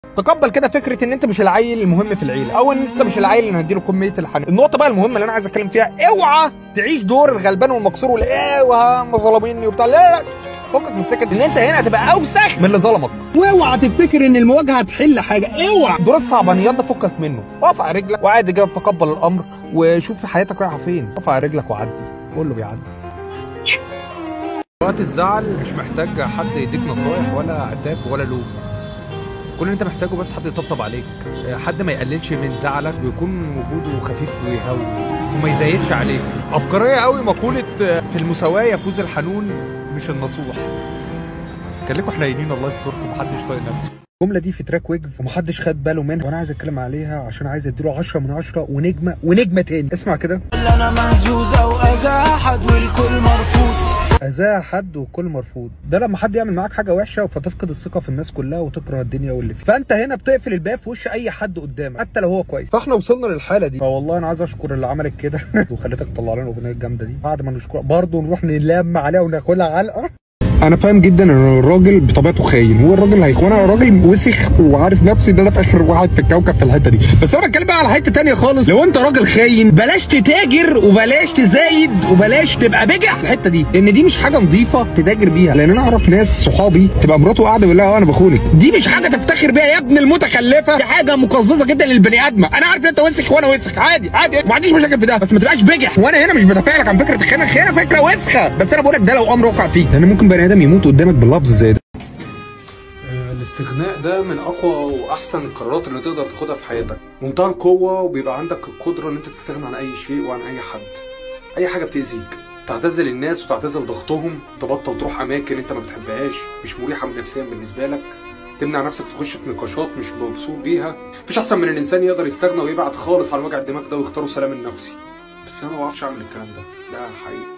تقبل كده فكره ان انت مش العيل المهم في العيله او ان انت مش العيل اللي هنديله كميه الحنان النقطه بقى المهمه اللي انا عايز اتكلم فيها اوعى تعيش دور الغلبان والمكسور واللي ايه هم ظلميني وبتاع لا لا فكك من سكه ان انت هنا هتبقى اوسخ من اللي ظلمك واوعى تفتكر ان المواجهه هتحل حاجه اوعى دور الصعبانيات ده فكك منه اقف على رجلك وعادي جدا تقبل الامر وشوف حياتك رايحه فين اقف على رجلك وعدي كله بيعدي وقت الزعل مش محتاج حد يديك نصايح ولا عتاب ولا لوم كل اللي انت محتاجه بس حد يطبطب عليك حد ما يقللش من زعلك ويكون وجوده خفيف ويهوي وما يزايدش عليك عبقريه قوي مقوله في المساواه يفوز الحنون مش النصوح كان لكم حنينين الله يستركم محدش طايق نفسه الجمله دي في تراك ويجز ومحدش خد باله منها وانا عايز اتكلم عليها عشان عايز اديله 10 من 10 ونجمه ونجمه تاني اسمع كده انا مهزوزه واذى احد والكل مرفوض اذاه حد والكل مرفوض ده لما حد يعمل معاك حاجه وحشه فتفقد الثقه في الناس كلها وتكره الدنيا واللي فيها فانت هنا بتقفل الباب في وش اي حد قدامك حتى لو هو كويس فاحنا وصلنا للحاله دي فوالله انا عايز اشكر اللي عملت كده وخلتك تطلع لنا الاغنيه الجامده دي بعد ما نشكرها برضه نروح نلم عليها وناكلها علقه انا فاهم جدا ان الراجل بطبيعته خاين هو الراجل هيخون انا راجل وسخ وعارف نفسي ان انا في اخر واحد في الكوكب في الحته دي بس انا بتكلم بقى على حته تانية خالص لو انت راجل خاين بلاش تتاجر وبلاش تزايد وبلاش تبقى بجح في الحته دي لان دي مش حاجه نظيفه تتاجر بيها لان انا اعرف ناس صحابي تبقى مراته قاعده يقول لها انا بخونك دي مش حاجه تفتخر بيها يا ابن المتخلفه دي حاجه مقززه جدا للبني ادمه انا عارف ان انت وسخ وانا وسخ عادي عادي ما عنديش مشاكل في ده بس ما تبقاش بجح وانا هنا مش بدافع لك عن فكره الخيانه الخيانه فكره وسخه بس انا بقول لك ده لو امر وقع فيك لان ممكن بني ادم يموت قدامك باللفظ زي ده الاستغناء ده من اقوى واحسن القرارات اللي تقدر تاخدها في حياتك منتهى القوه وبيبقى عندك القدره ان انت تستغنى عن اي شيء وعن اي حد اي حاجه بتاذيك تعتزل الناس وتعتزل ضغطهم تبطل تروح اماكن انت ما بتحبهاش مش مريحه نفسيا بالنسبه لك تمنع نفسك تخش في نقاشات مش مبسوط بيها مفيش احسن من الانسان يقدر يستغنى ويبعد خالص عن وجع الدماغ ده ويختار السلام النفسي بس انا ما بعرفش اعمل الكلام ده لا حقيقي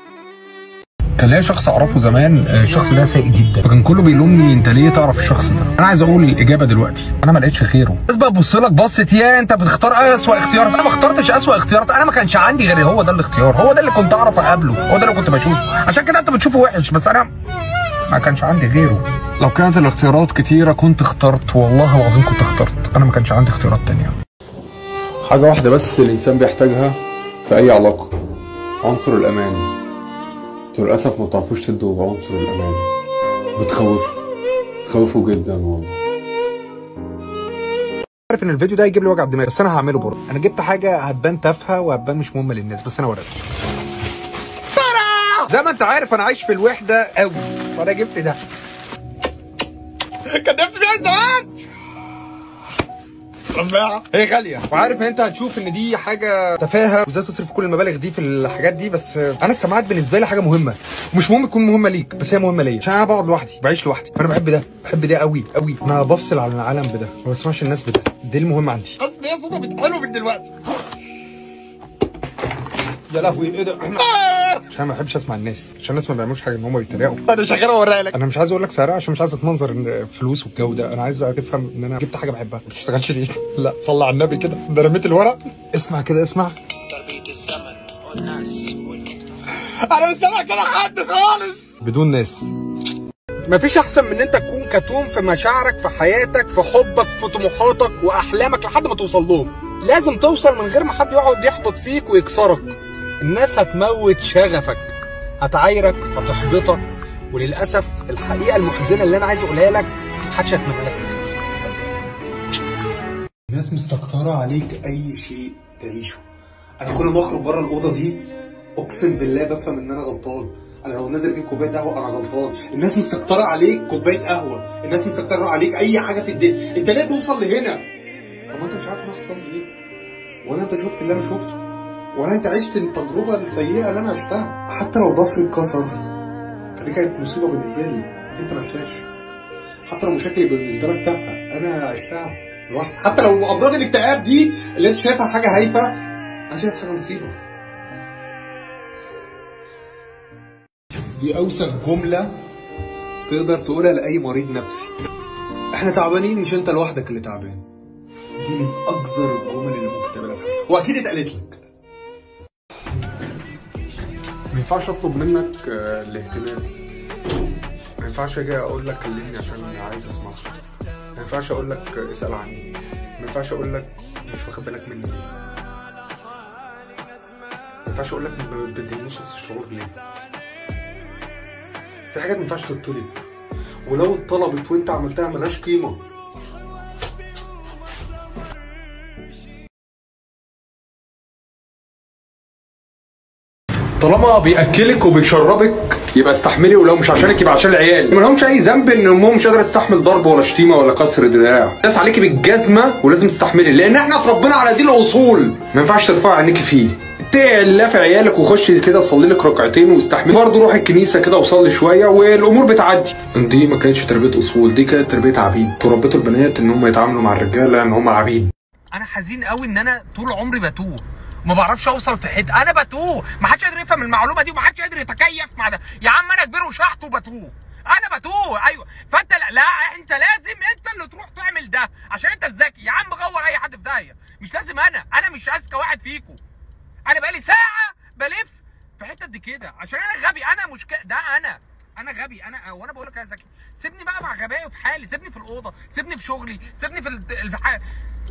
كان ليا شخص اعرفه زمان الشخص ده سيء جدا فكان كله بيلومني انت ليه تعرف الشخص ده انا عايز اقول الاجابه دلوقتي انا ما لقيتش غيره الناس بقى تبص لك بصه يا انت بتختار اسوء اختيارات انا ما اخترتش اسوء اختيارات انا ما كانش عندي غير هو ده الاختيار هو ده اللي كنت اعرف اقابله هو ده اللي كنت بشوفه عشان كده انت بتشوفه وحش بس انا ما كانش عندي غيره لو كانت الاختيارات كتيره كنت اخترت والله العظيم كنت اخترت انا ما كانش عندي اختيارات تانية حاجه واحده بس الانسان بيحتاجها في اي علاقه عنصر الامان انتوا للاسف ما بتعرفوش تدوا عنصر الامان بتخوفه بتخوفه جدا والله عارف ان الفيديو ده هيجيب لي وجع دماغ بس انا هعمله برضه انا جبت حاجه هتبان تافهه وهتبان مش مهمه للناس بس انا وريتك زي ما انت عارف انا عايش في الوحده قوي فانا جبت ده كان نفسي فيها زمان سماعه هي غاليه وعارف ان انت هتشوف ان دي حاجه تفاهه وازاي تصرف كل المبالغ دي في الحاجات دي بس انا السماعات بالنسبه لي حاجه مهمه مش مهم تكون مهمه ليك بس هي مهمه ليا عشان انا بقعد لوحدي بعيش لوحدي فانا بحب ده بحب ده قوي قوي انا بفصل عن العالم بده ما بسمعش الناس بده ده المهم عندي اصل هي صوتها بتحلو من دلوقتي يا لهوي ايه ده عشان ما بحبش اسمع الناس عشان الناس ما بيعملوش حاجه ان هم بيتريقوا انا شغال اوريها لك انا مش عايز اقول لك سعرها عشان مش عايز اتمنظر ان فلوس والجو ده انا عايز تفهم ان انا جبت حاجه بحبها ما تشتغلش ليه لا صلي على النبي كده ده رميت الورق اسمع كده اسمع تربيه الزمن والناس انا مش سامع كده حد خالص بدون ناس مفيش احسن من ان انت تكون كتوم في مشاعرك في حياتك في حبك في طموحاتك واحلامك لحد ما توصل لهم لازم توصل من غير ما حد يقعد يحبط فيك ويكسرك الناس هتموت شغفك هتعايرك هتحبطك وللاسف الحقيقه المحزنه اللي انا عايز اقولها لك محدش هيتمنى لك الخير الناس مستكترة عليك أي شيء تعيشه أنا كل ما أخرج بره الأوضة دي أقسم بالله بفهم إن أنا غلطان أنا لو نازل أجيب كوباية قهوة أنا غلطان الناس مستكترة عليك كوباية قهوة الناس مستكترة عليك أي حاجة في الدنيا أنت ليه توصل لهنا طب ما أنت مش عارف أنا حصل لي إيه ولا أنت شفت اللي أنا شفته ولا أنت عشت التجربة السيئة اللي أنا عشتها حتى لو ضفري اتكسر فدي كانت مصيبة بالنسبة لي أنت ما عشتهاش حتى لو مشاكلي بالنسبة لك تافهة أنا عشتها لوحدي حتى لو امراض الاكتئاب دي اللي انت شايفها حاجه هايفه انا شايف حاجه مصيبه دي اوسخ جمله تقدر تقولها لاي مريض نفسي احنا تعبانين مش انت لوحدك اللي تعبان دي من اقذر الجمل اللي ممكن تعملها في حياتك واكيد اتقالت لك ما ينفعش اطلب منك آه، الاهتمام ما ينفعش اجي اقول لك كلمني عشان عايز اسمع صوتك ما ينفعش اقول لك اسال عني ما ينفعش اقول لك مش واخد بالك مني ليه ما ينفعش اقول لك ما بتدينيش نفس الشعور ليه في حاجات ما ينفعش تطلب ولو اتطلبت وانت عملتها ملهاش قيمه طالما بياكلك وبيشربك يبقى استحملي ولو مش عشانك يبقى عشان العيال ما لهمش اي ذنب ان امهم مش قادره تستحمل ضرب ولا شتيمه ولا كسر دراع داس عليكي بالجزمه ولازم تستحملي لان احنا اتربينا على دي الاصول ما ينفعش ترفعي عينيكي فيه اتقي الله في عيالك وخشي كده صلي لك ركعتين واستحملي برضه روحي الكنيسه كده وصلي شويه والامور بتعدي دي ما كانتش تربيه اصول دي كانت تربيه عبيد تربيتوا البنات ان هم يتعاملوا مع الرجاله ان هم عبيد انا حزين قوي ان انا طول عمري بتوه ما بعرفش اوصل في حته انا بتوه ما حدش قادر يفهم المعلومه دي وما حدش قادر يتكيف مع ده يا عم انا كبير وشحط وبتوه انا بتوه ايوه فانت لا, لا انت لازم انت اللي تروح تعمل ده عشان انت الذكي يا عم غور اي حد في داهيه مش لازم انا انا مش اذكى واحد فيكم انا بقالي ساعه بلف في حته دي كده عشان انا غبي انا مش ك... ده انا انا غبي انا وانا بقول لك انا ذكي سيبني بقى مع غبائي في حالي سيبني في الاوضه سيبني في شغلي سيبني في ال... في ح...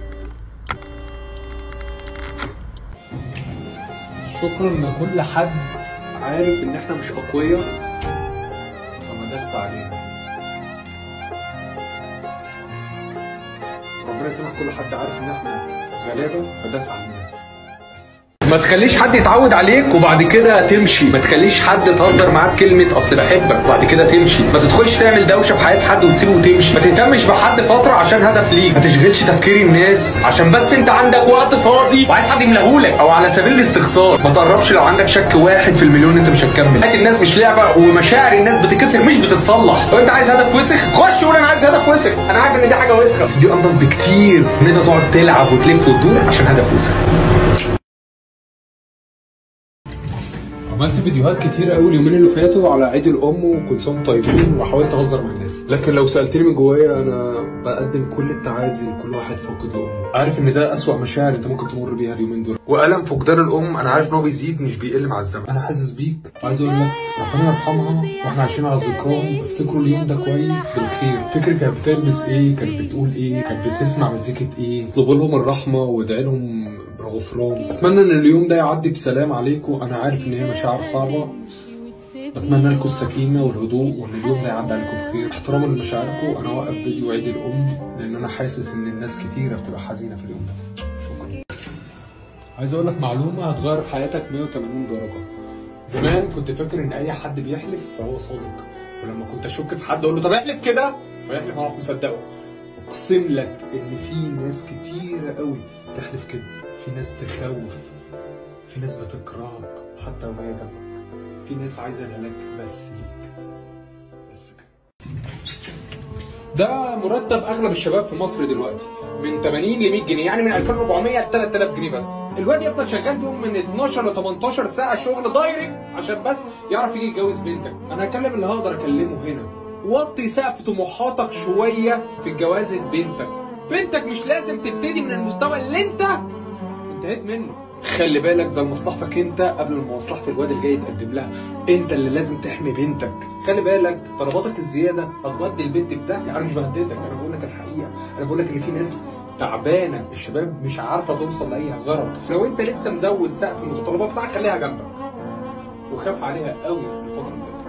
شكرا لكل حد عارف ان احنا مش اقوياء فما دس علينا ربنا يسامح كل حد عارف ان احنا غلابه فداس علينا ما تخليش حد يتعود عليك وبعد كده تمشي ما تخليش حد تهزر معاه بكلمه اصل بحبك وبعد كده تمشي ما تدخلش تعمل دوشه في حياه حد وتسيبه وتمشي ما تهتمش بحد فتره عشان هدف ليك ما تشغلش تفكير الناس عشان بس انت عندك وقت فاضي وعايز حد يملهولك او على سبيل الاستخسار ما تقربش لو عندك شك واحد في المليون انت مش هتكمل حياه الناس مش لعبه ومشاعر الناس بتتكسر مش بتتصلح لو انت عايز هدف وسخ خش قول انا عايز هدف وسخ انا عارف ان دي حاجه وسخه بس دي انضف بكتير ان انت تقعد تلعب وتلف وتدور عشان هدف وسخ عملت فيديوهات كتير قوي اليومين اللي فاتوا على عيد الام وكل سنه وانتم طيبين وحاولت اهزر مع الناس لكن لو سالتني من جوايا انا بقدم كل التعازي لكل واحد فاقد امه عارف ان ده اسوأ مشاعر انت ممكن تمر بيها اليومين دول والم فقدان الام انا عارف ان هو بيزيد مش بيقل مع الزمن انا حاسس بيك عايز اقول لك ربنا يرحمها واحنا عايشين على ذكراهم افتكروا اليوم ده كويس بالخير افتكر كانت بتلبس ايه كانت بتقول ايه كانت بتسمع مزيكه ايه اطلبوا لهم الرحمه وادعي لهم بالغفران اتمنى ان اليوم ده يعدي بسلام عليكم انا عارف ان هي مشاعر صعبه بتمنى لكم السكينه والهدوء وان اليوم ده يعدي عليكم بخير احتراما لمشاعركم انا واقف فيديو عيد الام لان انا حاسس ان الناس كتيره بتبقى حزينه في اليوم ده شكرا عايز اقول لك معلومه هتغير حياتك 180 درجه زمان كنت فاكر ان اي حد بيحلف فهو صادق ولما كنت اشك في حد اقول له طب احلف كده فيحلف اعرف مصدقه اقسم لك ان في ناس كتيره قوي تحلف كده في ناس تخوف في ناس بتكرهك حتى وهي جنبك في ناس عايزه الهلاك بس ليك بس كده ده مرتب اغلب الشباب في مصر دلوقتي من 80 ل 100 جنيه يعني من 2400 ل 3000 جنيه بس الواد يفضل شغال بيهم من 12 ل 18 ساعه شغل دايركت عشان بس يعرف يجي يتجوز بنتك انا هكلم اللي هقدر اكلمه هنا وطي سقف طموحاتك شويه في جوازة بنتك بنتك مش لازم تبتدي من المستوى اللي انت انتهيت منه خلي بالك ده لمصلحتك انت قبل ما مصلحه الواد اللي جاي يتقدم لها انت اللي لازم تحمي بنتك خلي بالك طلباتك الزياده هتودي البنت في ده يعني مش بهددك انا بقول لك الحقيقه انا بقول لك ان في ناس تعبانه الشباب مش عارفه توصل لاي غرض لو انت لسه مزود سقف المتطلبات بتاعك خليها جنبك وخاف عليها قوي الفتره اللي فاتت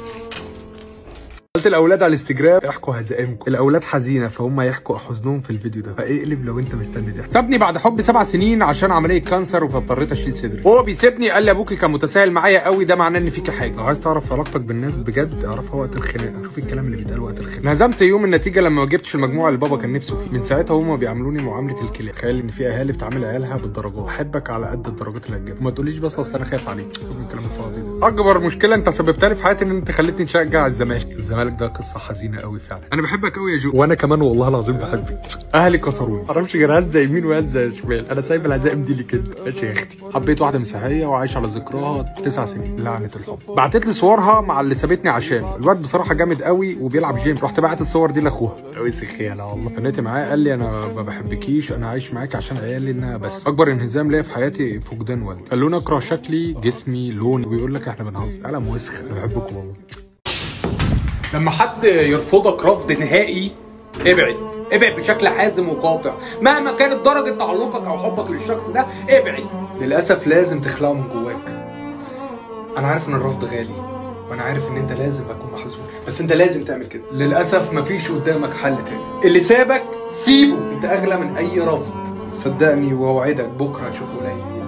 قلت الاولاد على الانستجرام يحكوا هزائمكم الاولاد حزينه فهم يحكوا حزنهم في الفيديو ده فاقلب لو انت مستني ده سابني بعد حب سبع سنين عشان عمليه كانسر فاضطريت اشيل صدري وهو بيسيبني قال لي ابوكي كان متساهل معايا قوي ده معناه ان فيكي حاجه لو عايز تعرف علاقتك بالناس بجد اعرفها وقت الخناقه شوف الكلام اللي بيتقال وقت الخناقه انهزمت يوم النتيجه لما ما جبتش المجموعه اللي بابا كان نفسه فيه من ساعتها هم بيعاملوني معامله الكلاب تخيل ان في اهالي بتعامل عيالها بالدرجات احبك على قد الدرجات اللي هتجيبها ما تقوليش بس اصل انا خايف عليك شوف الكلام الفاضي ده اكبر مشكله انت سببتها لي في حياتي ان انت خليتني نشجع الزمالك الزمالك ده قصه حزينه قوي فعلا انا بحبك قوي يا جو وانا كمان والله العظيم بحبك اهلي كسروني معرفش غير هزه يمين وهزه شمال انا سايب الهزائم دي ليك انت ماشي يا اختي حبيت واحده مسيحيه وعايش على ذكراها تسع سنين لعنه الحب بعتت لي صورها مع اللي سابتني عشان الواد بصراحه جامد قوي وبيلعب جيم رحت بعت الصور دي لاخوها وسخ يالا والله فنيت معاه قال لي انا ما بحبكيش انا عايش معاك عشان عيالي انها بس اكبر انهزام ليا في حياتي فقدان والدي قال له اكره شكلي جسمي لوني وبيقول لك احنا بنهزر قلم وسخ انا بحبكم والله لما حد يرفضك رفض نهائي ابعد ابعد بشكل حازم وقاطع مهما كانت درجه تعلقك او حبك للشخص ده ابعد للاسف لازم تخلعه من جواك انا عارف ان الرفض غالي وانا عارف ان انت لازم اكون محزون بس انت لازم تعمل كده للاسف مفيش قدامك حل تاني اللي سابك سيبه انت اغلى من اي رفض صدقني واوعدك بكره هتشوف قليل